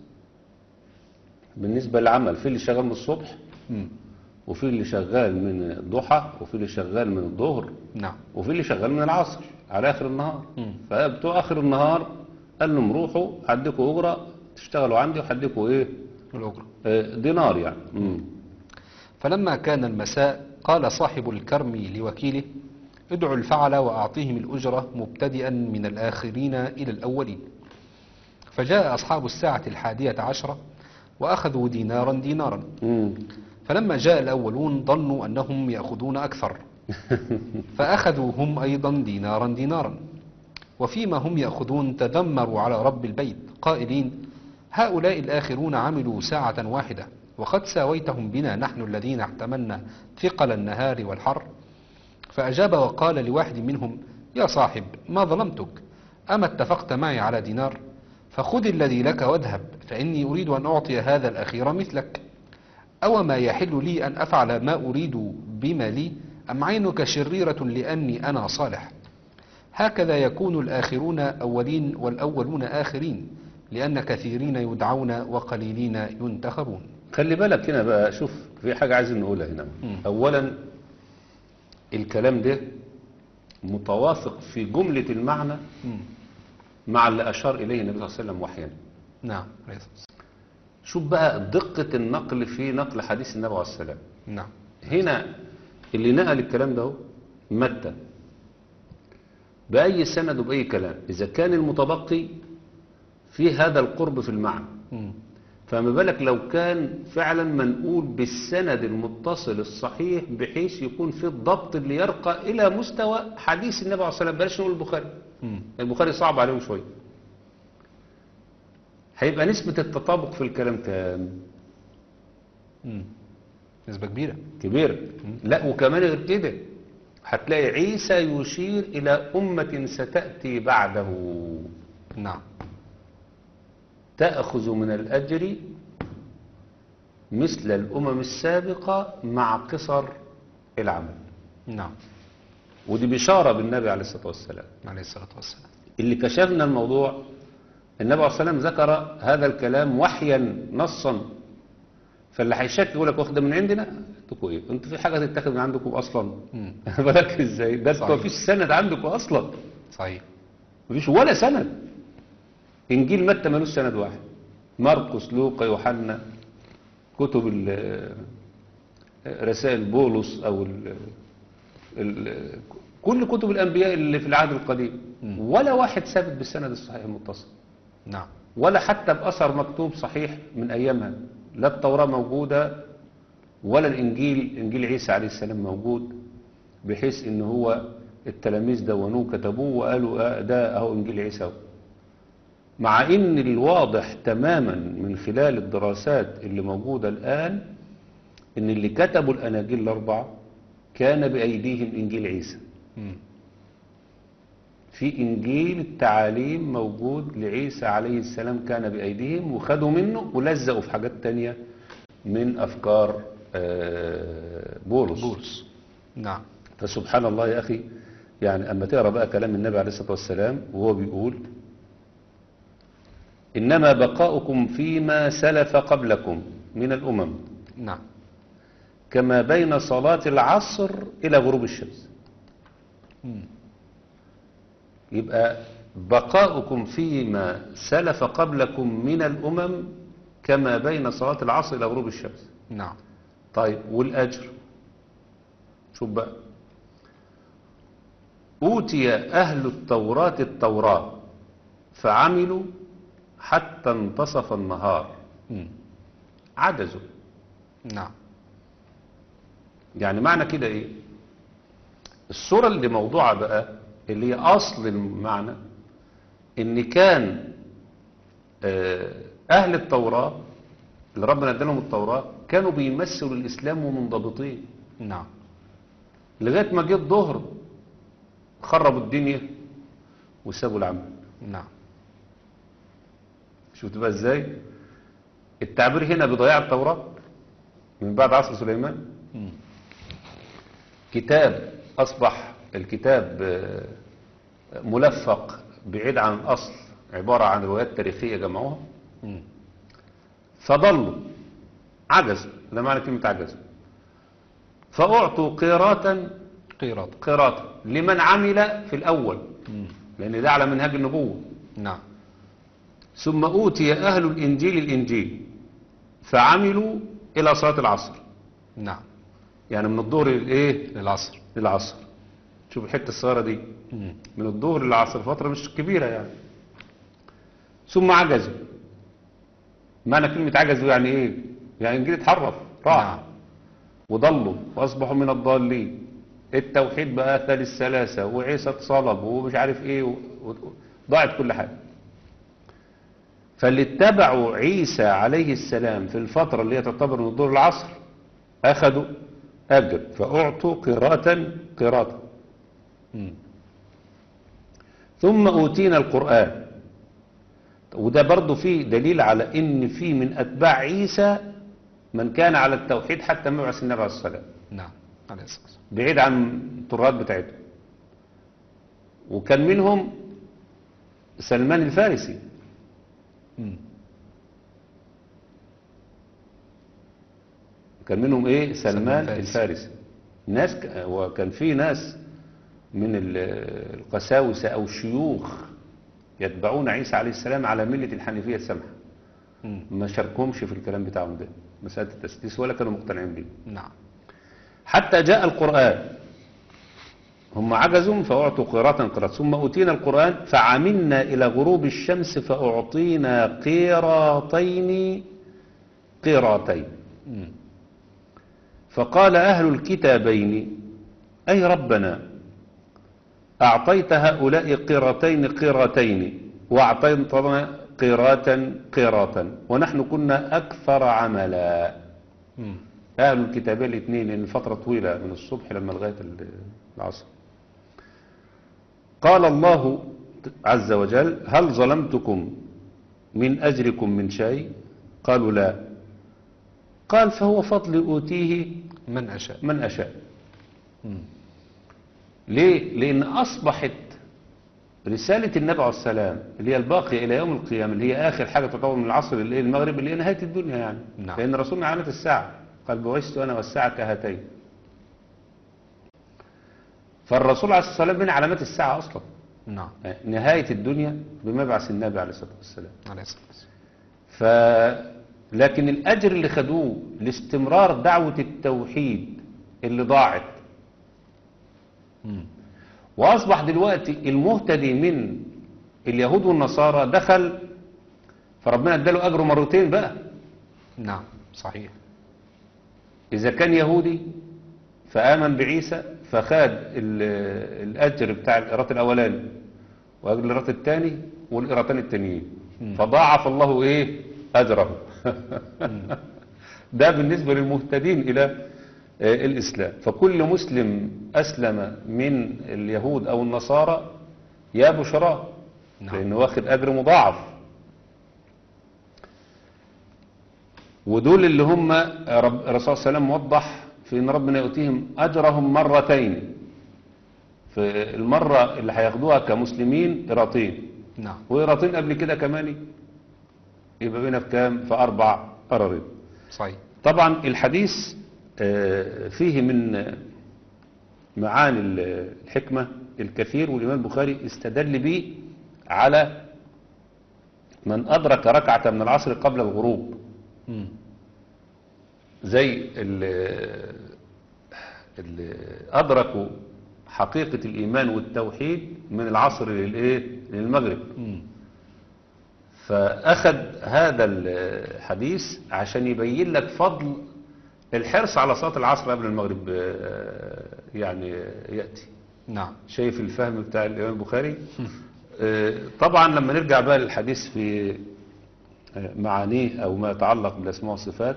بالنسبة للعمل في اللي شغال من الصبح مم. وفي اللي شغال من الضحى وفي اللي شغال من الظهر نعم وفي اللي شغال من العصر على آخر النهار مم. فبتوع آخر النهار قال لهم روحوا هديكوا أجرة تشتغلوا عندي وهديكوا إيه الأجرة آه، دينار يعني مم. فلما كان المساء قال صاحب الكرم لوكيله ادعوا الفعل وأعطيهم الأجرة مبتدئا من الآخرين إلى الأولين فجاء أصحاب الساعة الحادية عشرة وأخذوا دينارا دينارا مم. فلما جاء الأولون ظنوا أنهم يأخذون أكثر فأخذوا هم أيضا دينارا دينارا وفيما هم يأخذون تذمروا على رب البيت قائلين هؤلاء الآخرون عملوا ساعة واحدة وقد ساويتهم بنا نحن الذين احتملنا ثقل النهار والحر فأجاب وقال لواحد منهم يا صاحب ما ظلمتك أما اتفقت معي على دينار فخذ الذي لك واذهب فإني أريد أن أعطي هذا الأخير مثلك أو ما يحل لي أن أفعل ما أريد بما لي أم عينك شريرة لأني أنا صالح هكذا يكون الآخرون أولين والأولون آخرين لأن كثيرين يدعون وقليلين ينتخبون خلي بالك هنا بقى شوف في حاجة عايزين نقولها هنا مم. أولا الكلام ده متوافق في جملة المعنى مم. مع اللي أشار إليه النبي صلى الله عليه وسلم وحيا نعم عليه الصلاة والسلام. شوف بقى دقة النقل في نقل حديث النبي عليه السلام نعم هنا اللي نقل الكلام ده هو متى بأي سند وبأي كلام إذا كان المتبقي في هذا القرب في المعنى مم. فما بالك لو كان فعلا منقول بالسند المتصل الصحيح بحيث يكون في الضبط اللي يرقى إلى مستوى حديث النبي عليه الصلاة والسلام بلاش نقول البخاري مم. البخاري صعب عليهم شوية هيبقى نسبة التطابق في الكلام كام مم. نسبة كبيرة كبيرة لا وكمان غير كده هتلاقي عيسى يشير إلى أمة ستأتي بعده نعم تأخذ من الأجر مثل الأمم السابقة مع قصر العمل نعم ودي بشارة بالنبي عليه الصلاة والسلام عليه الصلاة والسلام اللي كشفنا الموضوع النبي عليه الصلاة والسلام ذكر هذا الكلام وحيا نصا فاللي هيشك يقول لك واخده من عندنا انتوا ايه انتوا في حاجه تتاخد من عندكم اصلا مم. بالك ازاي ده انتوا صحيح. مفيش سند عندكم اصلا صحيح مفيش ولا سند انجيل متى ملوش سند واحد مرقس لوقا يوحنا كتب ال- رسائل بولس او ال ال كل كتب الانبياء اللي في العهد القديم مم. ولا واحد ثابت بالسند الصحيح المتصل نعم ولا حتى بأثر مكتوب صحيح من أيامها لا التوراة موجودة ولا الإنجيل إنجيل عيسى عليه السلام موجود بحيث إن هو التلاميذ دونوه كتبوه وقالوا آه ده أهو إنجيل عيسى أهو. مع إن الواضح تماما من خلال الدراسات اللي موجودة الآن ان اللي كتبوا الاناجيل الاربعه كان بايديهم انجيل عيسى مم. في انجيل التعاليم موجود لعيسى عليه السلام كان بايديهم وخدوا منه ولزقوا في حاجات تانية من افكار آه، بولس بولس نعم فسبحان الله يا أخي يعني أما تقرأ بقى كلام النبي عليه الصلاة والسلام وهو بيقول إنما بقاؤكم فيما سلف قبلكم من الأمم نعم كما بين صلاة العصر إلى غروب الشمس مم. يبقى بقاؤكم فيما سلف قبلكم من الأمم كما بين صلاة العصر إلى غروب الشمس نعم طيب والأجر شوف بقى أوتي أهل التوراة التوراة فعملوا حتى انتصف النهار مم. عجزوا نعم يعني معنى كده ايه الصورة اللي موضوعة بقى اللي هي أصل المعنى إن كان آه، أهل التوراة اللي ربنا ادالهم التوراة كانوا بيمثلوا الإسلام ومنضبطين نعم لغاية ما جه الظهر خربوا الدنيا وسابوا العمل نعم شفت بقى ازاي التعبير هنا بضياع التوراة من بعد عصر سليمان مم. كتاب أصبح الكتاب آه، ملفق بعيد عن الأصل عبارة عن روايات تاريخية جمعوها مم. فضلوا عجزوا ده معنى كلمة عجزوا فأعطوا قيراتا قيراط قيراتا لمن عمل في الأول مم. لأن ده على منهج النبوة نعم ثم أوتي أهل الإنجيل الإنجيل فعملوا إلى صلاة العصر نعم يعني من الظهر للإيه للعصر للعصر شوف الحتة الصغيرة دي مم. من الظهر للعصر فترة مش كبيرة يعني ثم عجزوا معنى كلمة عجزوا يعني ايه يعني الانجيل اتحرف راح نعم. وضلوا واصبحوا من الضالين التوحيد بقى ثالث الثلاثة وعيسى اتصلب ومش عارف ايه و... و... ضاعت كل حاجة فاللي اتبعوا عيسى عليه السلام في الفترة اللي هي تعتبر من الظهر للعصر اخذوا اجر فاعطوا قراءة قراءة مم. ثم أوتينا القرآن وده برضو فيه دليل على ان في من اتباع عيسى من كان على التوحيد حتى مبعث النبي عليه الصلاة والسلام نعم عليه الصلاة والسلام بعيد عن الترهات بتاعتهم وكان منهم سلمان الفارسي مم. كان منهم ايه سلمان سلمان الفارسي. الفارسي ناس ك- وكان في ناس من ال- القساوسة او الشيوخ يتبعون عيسى عليه السلام على ملة الحنيفية السمحة مم. ما شاركهمش في الكلام بتاعهم ده مسألة التسديس ولا كانوا مقتنعين بيه نعم حتى جاء القرآن هم عجزوا فأعطوا قراءة قراءة ثم أوتينا القرآن فعملنا إلى غروب الشمس فأعطينا قيراطين قيراطين مم. فقال أهل الكتابين أي ربنا أعطيت هؤلاء قيرتين قيرتين وأعطيتنا قيراتا قيراتا ونحن كنا أكثر عملا مم. أهل الكتابين الاثنين لأن فترة طويلة من الصبح لما لغاية العصر قال الله عز وجل هل ظلمتكم من أجركم من شيء قالوا لا قال فهو فضل أوتيه من أشاء من أشاء مم. ليه؟ لأن أصبحت رسالة النبي عليه السلام اللي هي الباقية إلى يوم القيامة اللي هي آخر حاجة تطور من العصر اللي هي المغرب اللي هي نهاية الدنيا يعني نعم. لأن رسولنا علامة الساعة قال بعثت أنا والساعة كهاتين فالرسول عليه الصلاة والسلام من علامات الساعة أصلا نعم نهاية الدنيا بمبعث النبي عليه الصلاة والسلام عليه الصلاة والسلام ف لكن الأجر اللي خدوه لاستمرار دعوة التوحيد اللي ضاعت مم. وأصبح دلوقتي المهتدي من اليهود والنصارى دخل فربنا اداله أجره مرتين بقى نعم صحيح إذا كان يهودي فآمن بعيسى فخد ال- الأجر بتاع القراط الأولاني وأجر القراط الثاني والقراطين التانيين مم. فضاعف الله إيه أجره ده بالنسبة للمهتدين إلى آه، الإسلام فكل مسلم أسلم من اليهود أو النصارى يا بشراه نعم. لأنه واخد أجر مضاعف ودول اللي هم رب الرسول صلى الله عليه وسلم وضح في ان ربنا يؤتيهم اجرهم مرتين في المره اللي هياخدوها كمسلمين قراطين نعم وقراطين قبل كده كمان يبقى بينا في كام في اربع قرارين صحيح طبعا الحديث آه، فيه من آه، معاني ال- الحكمة الكثير والإمام البخاري استدل به على من أدرك ركعة من العصر قبل الغروب مم. زي اللي, اللي أدركوا حقيقة الإيمان والتوحيد من العصر للإيه للمغرب مم. فأخذ هذا الحديث عشان يبين لك فضل الحرص على صلاة العصر قبل المغرب آه، يعني يأتي نعم شايف الفهم بتاع الإمام البخاري آه، طبعا لما نرجع بقى للحديث في آه، معانيه أو ما يتعلق بالأسماء والصفات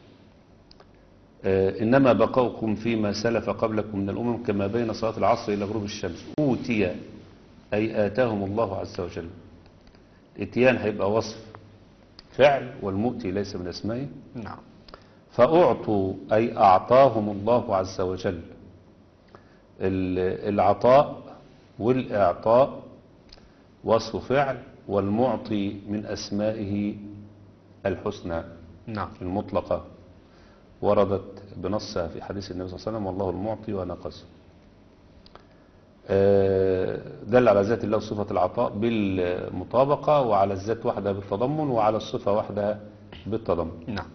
آه، إنما بقاؤكم فيما سلف قبلكم من الأمم كما بين صلاة العصر إلى غروب الشمس أوتي أي آتاهم الله عز وجل الاتيان هيبقى وصف فعل والمؤتي ليس من أسمائه نعم فأعطوا أي أعطاهم الله عز وجل ال- العطاء والإعطاء وصف فعل والمعطي من أسمائه الحسنى نعم المطلقة وردت بنصها في حديث النبي صلى الله عليه وسلم والله المعطي وأنا قسم آه، دل على ذات الله صفة العطاء بالمطابقة وعلى الذات وحدها بالتضمن وعلى الصفة وحدها بالتضمن نعم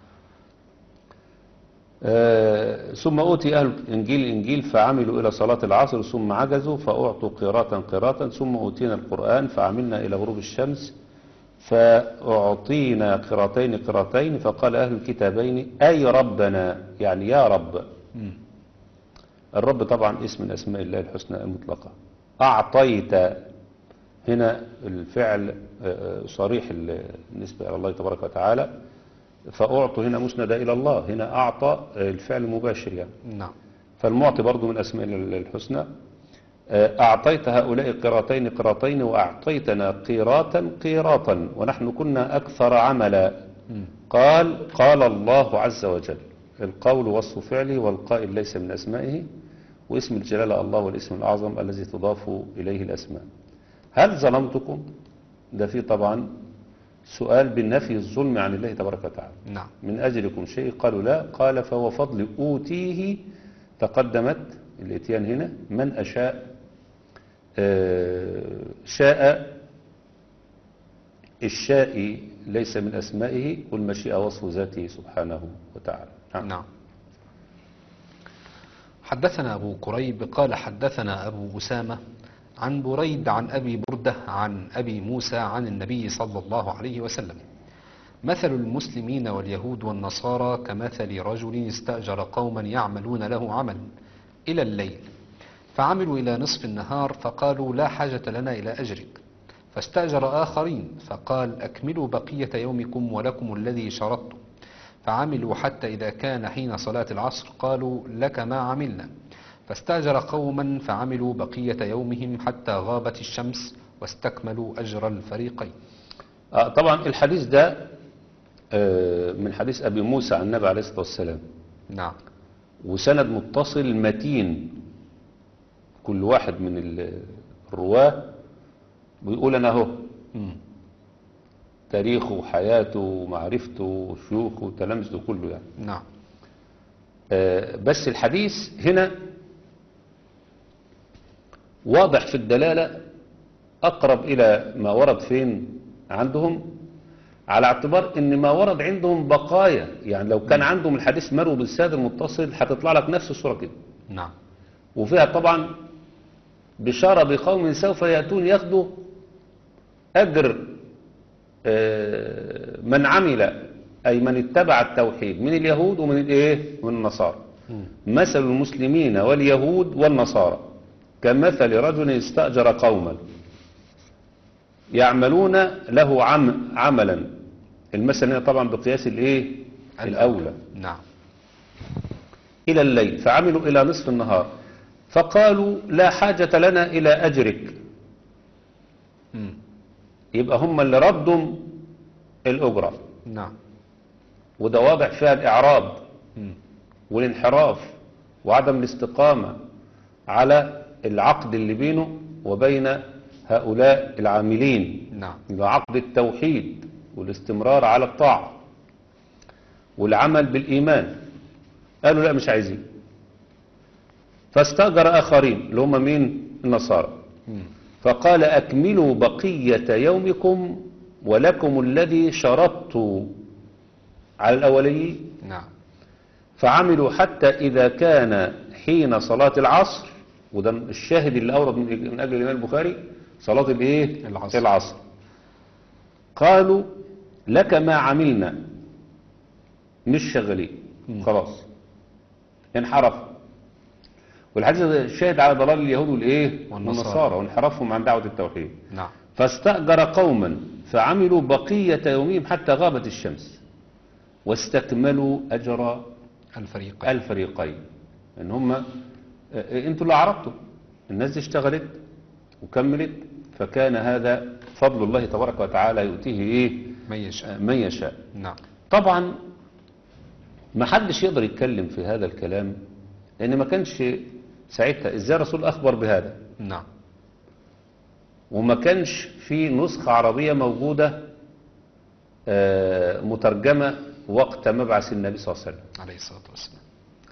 آه، ثم أوتي أهل الإنجيل الإنجيل فعملوا إلى صلاة العصر ثم عجزوا فأعطوا قراطا قراطا ثم أوتينا القرآن فعملنا إلى غروب الشمس فأعطينا قراطين قراطين فقال أهل الكتابين أي ربنا يعني يا رب مم. الرب طبعا اسم من أسماء الله الحسنى المطلقة أعطيت هنا الفعل آه، صريح بالنسبة إلى الله تبارك وتعالى فأعطوا هنا مسند إلى الله هنا أعطى آه، الفعل مباشر يعني نعم فالمعطي برضو من أسماء الله الحسنى آه، أعطيت هؤلاء قراطين قراطين وأعطيتنا قيراطا قيراطا ونحن كنا أكثر عملا مم. قال قال الله عز وجل القول وصف فعله والقائل ليس من أسمائه واسم الجلالة الله والاسم الأعظم الذي تضاف إليه الأسماء هل ظلمتكم ده في طبعا سؤال بالنفي الظلم عن الله تبارك وتعالى نعم من أجلكم شيء قالوا لا قال فهو فضل أوتيه تقدمت الاتيان هنا من أشاء آه، شاء الشاء ليس من أسمائه والمشيئة وصف ذاته سبحانه وتعالى نعم. نعم حدثنا أبو كريب قال حدثنا أبو أسامة عن بريد عن أبي بردة عن أبي موسى عن النبي صلى الله عليه وسلم مثل المسلمين واليهود والنصارى كمثل رجل استأجر قوما يعملون له عمل إلى الليل فعملوا إلى نصف النهار فقالوا لا حاجة لنا إلى أجرك فاستأجر آخرين فقال أكملوا بقية يومكم ولكم الذي شرطتم فعملوا حتى إذا كان حين صلاة العصر قالوا لك ما عملنا فاستأجر قوما فعملوا بقية يومهم حتى غابت الشمس واستكملوا أجر الفريقين آه، طبعا الحديث ده آه، من حديث أبي موسى عن النبي عليه الصلاة والسلام نعم وسند متصل متين كل واحد من ال- الرواه بيقول أنا أهو مم. تاريخه وحياته ومعرفته وشيوخه وتلامذته كله يعني نعم آه، بس الحديث هنا واضح في الدلالة أقرب إلى ما ورد فين عندهم على اعتبار ان ما ورد عندهم بقايا يعني لو كان عندهم الحديث مروي بالساد المتصل هتطلع لك نفس الصورة كده نعم وفيها طبعا بشارة بقوم سوف يأتون ياخدوا أجر آه، من عمل أي من اتبع التوحيد من اليهود ومن الإيه من النصارى مم. مثل المسلمين واليهود والنصارى كمثل رجل استأجر قوما يعملون له عم عملا المثل هنا طبعا بقياس الايه الأولى نعم إلى الليل فعملوا إلى نصف النهار فقالوا لا حاجة لنا إلى أجرك مم. يبقى هم اللي ردوا الأجرة نعم وده واضح فيها الإعراض مم. والانحراف وعدم الاستقامة على العقد اللي بينه وبين هؤلاء العاملين نعم يبقى عقد التوحيد والاستمرار على الطاعة والعمل بالإيمان قالوا لا مش عايزين فاستأجر آخرين اللي هم مين النصارى مم. فقال أكملوا بقية يومكم ولكم الذي شرطت على الأوليين نعم فعملوا حتى إذا كان حين صلاة العصر وده الشاهد اللي أورد من من أجل الإمام البخاري صلاة الإيه؟ العصر. العصر قالوا لك ما عملنا مش شغالين خلاص انحرف والحديث ده الشاهد على ضلال اليهود والإيه؟ والنصارى. والنصارى وانحرافهم عن دعوة التوحيد نعم فاستأجر قوما فعملوا بقية يومهم حتى غابت الشمس واستكملوا أجر الفريق الفريقين ان هم آه، انتوا اللي عرضتوا الناس دي اشتغلت وكملت فكان هذا فضل الله تبارك وتعالى يؤتيه ايه من يشاء آه، من يشاء نعم طبعا ما حدش يقدر يتكلم في هذا الكلام لان ما كانش ساعتها ازاي الرسول اخبر بهذا نعم وما كانش في نسخة عربية موجودة آه، مترجمة وقت مبعث النبي صلى الله عليه وسلم عليه الصلاة والسلام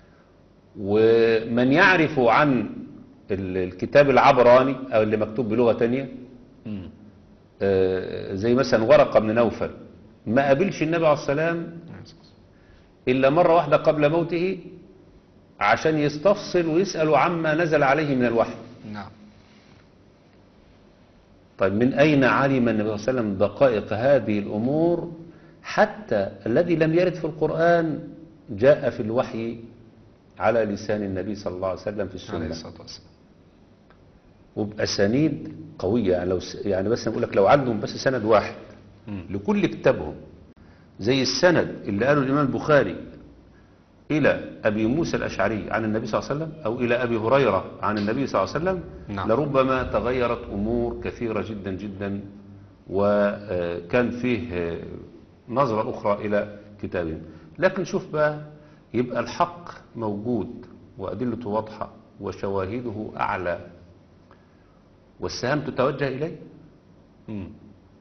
ومن يعرف عن ال- الكتاب العبراني أو اللي مكتوب بلغة تانية مم. آه، زي مثلا ورقة بن نوفل ما قابلش النبي عليه السلام عليه الصلاة والسلام. إلا مرة واحدة قبل موته عشان يستفصل ويسأل عما نزل عليه من الوحي نعم طيب من أين علم النبي صلى الله عليه وسلم دقائق هذه الأمور حتى الذي لم يرد في القرآن جاء في الوحي على لسان النبي صلى الله عليه وسلم في عليه السنة الصلاة والسلام وبأسانيد قوية يعني لو س- يعني بس نقول لك لو عندهم بس سند واحد مم. لكل كتابهم زي السند اللي قاله الإمام البخاري إلى أبي موسى الأشعري عن النبي صلى الله عليه وسلم أو إلى أبي هريرة عن النبي صلى الله عليه وسلم نعم. لربما تغيرت أمور كثيرة جدا جدا وكان فيه آه، نظرة أخرى إلى كتابهم لكن شوف بقى يبقى الحق موجود وأدلته واضحة وشواهده أعلى والسهام تتوجه إليه مم.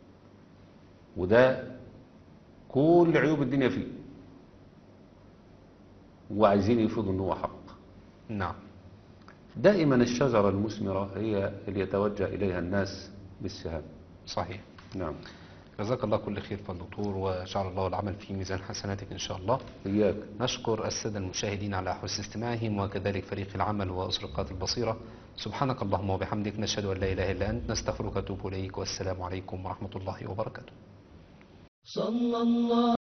وده كل عيوب الدنيا فيه وعايزين يفرضوا ان هو حق نعم دائما الشجرة المثمرة هي اللي يتوجه إليها الناس بالسهام صحيح نعم جزاك الله كل خير فالدكتور وجعل الله العمل في ميزان حسناتك إن شاء الله إياك نشكر السادة المشاهدين على حسن استماعهم وكذلك فريق العمل وأسرقات البصيرة سبحانك اللهم وبحمدك نشهد أن لا إله إلا أنت نستغفرك ونتوب إليك والسلام عليكم ورحمة الله وبركاته صلى الله